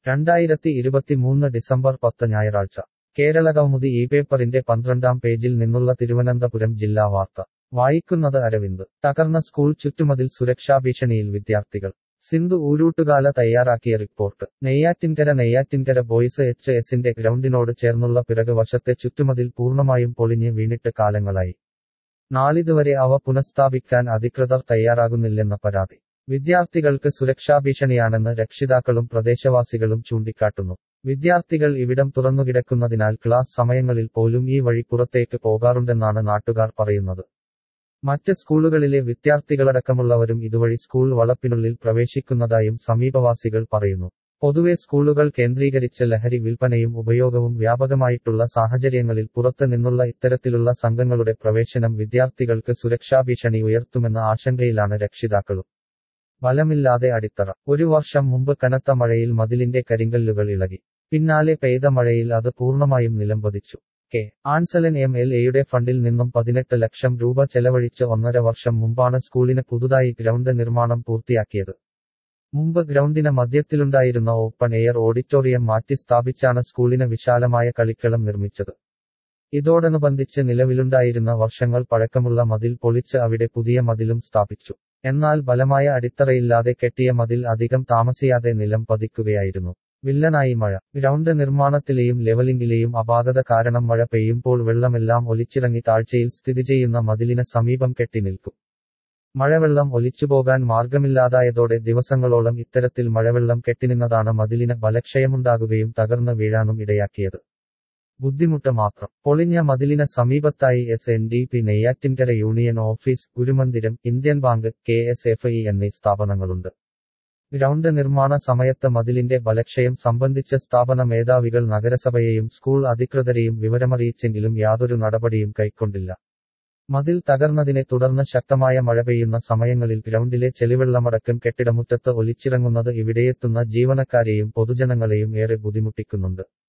രണ്ടായിരത്തി ഇരുപത്തിമൂന്ന് ഡിസംബർ പത്ത് ഞായറാഴ്ച കേരളകൗമുദി ഈ പേപ്പറിന്റെ പന്ത്രണ്ടാം പേജിൽ നിന്നുള്ള തിരുവനന്തപുരം ജില്ലാ വാർത്ത വായിക്കുന്നത് അരവിന്ദ് തകർന്ന സ്കൂൾ ചുറ്റുമതിൽ സുരക്ഷാ ഭീഷണിയിൽ വിദ്യാർത്ഥികൾ സിന്ധു ഊരൂട്ടുകാല തയ്യാറാക്കിയ report Neyyattinkara Neyyattinkara boys H എസിന്റെ ഗ്രൗണ്ടിനോട് ചേർന്നുള്ള പിറകു വശത്തെ ചുറ്റുമതിൽ പൂർണ്ണമായും പൊളിഞ്ഞ് വീണിട്ട് കാലങ്ങളായി നാളിതുവരെ അവ പുനഃസ്ഥാപിക്കാൻ അധികൃതർ തയ്യാറാകുന്നില്ലെന്ന പരാതി വിദ്യാർത്ഥികൾക്ക് സുരക്ഷാ ഭീഷണിയാണെന്ന് രക്ഷിതാക്കളും പ്രദേശവാസികളും ചൂണ്ടിക്കാട്ടുന്നു വിദ്യാർത്ഥികൾ ഇവിടം തുറന്നുകിടക്കുന്നതിനാൽ ക്ലാസ് സമയങ്ങളിൽ പോലും ഈ വഴി പുറത്തേക്ക് പോകാറുണ്ടെന്നാണ് നാട്ടുകാർ പറയുന്നത് മറ്റ് സ്കൂളുകളിലെ വിദ്യാർത്ഥികളടക്കമുള്ളവരും ഇതുവഴി സ്കൂൾ വളപ്പിനുള്ളിൽ പ്രവേശിക്കുന്നതായും സമീപവാസികൾ പറയുന്നു പൊതുവെ സ്കൂളുകൾ കേന്ദ്രീകരിച്ച് ലഹരി വിൽപ്പനയും ഉപയോഗവും വ്യാപകമായിട്ടുള്ള സാഹചര്യങ്ങളിൽ പുറത്ത് നിന്നുള്ള ഇത്തരത്തിലുള്ള സംഘങ്ങളുടെ പ്രവേശനം വിദ്യാർത്ഥികൾക്ക് സുരക്ഷാ ഭീഷണി ഉയർത്തുമെന്ന ആശങ്കയിലാണ് രക്ഷിതാക്കളും ഫലമില്ലാതെ അടിത്തറ ഒരു വർഷം മുമ്പ് കനത്ത മഴയിൽ മതിലിന്റെ കരിങ്കല്ലുകൾ ഇളകി പിന്നാലെ പെയ്ത മഴയിൽ അത് പൂർണ്ണമായും നിലംപതിച്ചു കെ ആൻസലൻ എം എൽ എയുടെ ഫണ്ടിൽ നിന്നും പതിനെട്ട് ലക്ഷം രൂപ ചെലവഴിച്ച് ഒന്നര വർഷം മുമ്പാണ് സ്കൂളിന് പുതുതായി ഗ്രൗണ്ട് നിർമ്മാണം പൂർത്തിയാക്കിയത് മുമ്പ് ഗ്രൗണ്ടിന് മധ്യത്തിലുണ്ടായിരുന്ന ഓപ്പൺ എയർ ഓഡിറ്റോറിയം മാറ്റി സ്ഥാപിച്ചാണ് സ്കൂളിന് വിശാലമായ കളിക്കളം നിർമ്മിച്ചത് ഇതോടനുബന്ധിച്ച് നിലവിലുണ്ടായിരുന്ന വർഷങ്ങൾ പഴക്കമുള്ള മതിൽ പൊളിച്ച് അവിടെ പുതിയ മതിലും സ്ഥാപിച്ചു എന്നാൽ ബലമായ അടിത്തറയില്ലാതെ കെട്ടിയ മതിൽ അധികം താമസിയാതെ നിലം പതിക്കുകയായിരുന്നു വില്ലനായി മഴ ഗ്രൗണ്ട് നിർമ്മാണത്തിലെയും ലെവലിംഗിലെയും അപാകത കാരണം മഴ പെയ്യുമ്പോൾ വെള്ളമെല്ലാം ഒലിച്ചിറങ്ങി താഴ്ചയിൽ സ്ഥിതി ചെയ്യുന്ന മതിലിന് സമീപം കെട്ടി നിൽക്കും മഴവെള്ളം ഒലിച്ചുപോകാൻ മാർഗമില്ലാതായതോടെ ദിവസങ്ങളോളം ഇത്തരത്തിൽ മഴവെള്ളം കെട്ടിനിന്നതാണ് മതിലിന് ബലക്ഷയമുണ്ടാകുകയും തകർന്ന് വീഴാനും ഇടയാക്കിയത് ബുദ്ധിമുട്ട് മാത്രം പൊളിഞ്ഞ മതിലിന് സമീപത്തായി S N D P Neyyattinkara union office ഗുരുമന്ദിരം Indian Bank K S F E എന്നീ സ്ഥാപനങ്ങളുണ്ട് ഗ്രൗണ്ട് നിർമ്മാണ സമയത്ത് മതിലിന്റെ ബലക്ഷയം സംബന്ധിച്ച സ്ഥാപന മേധാവികൾ നഗരസഭയെയും സ്കൂൾ അധികൃതരെയും വിവരമറിയിച്ചെങ്കിലും യാതൊരു നടപടിയും കൈക്കൊണ്ടില്ല മതിൽ തകർന്നതിനെ തുടർന്ന് ശക്തമായ മഴ പെയ്യുന്ന സമയങ്ങളിൽ ഗ്രൗണ്ടിലെ ചെളിവെള്ളമടക്കം കെട്ടിടമുറ്റത്ത് ഒലിച്ചിറങ്ങുന്നത് ഇവിടെയെത്തുന്ന ജീവനക്കാരെയും പൊതുജനങ്ങളെയും ഏറെ ബുദ്ധിമുട്ടിക്കുന്നുണ്ട്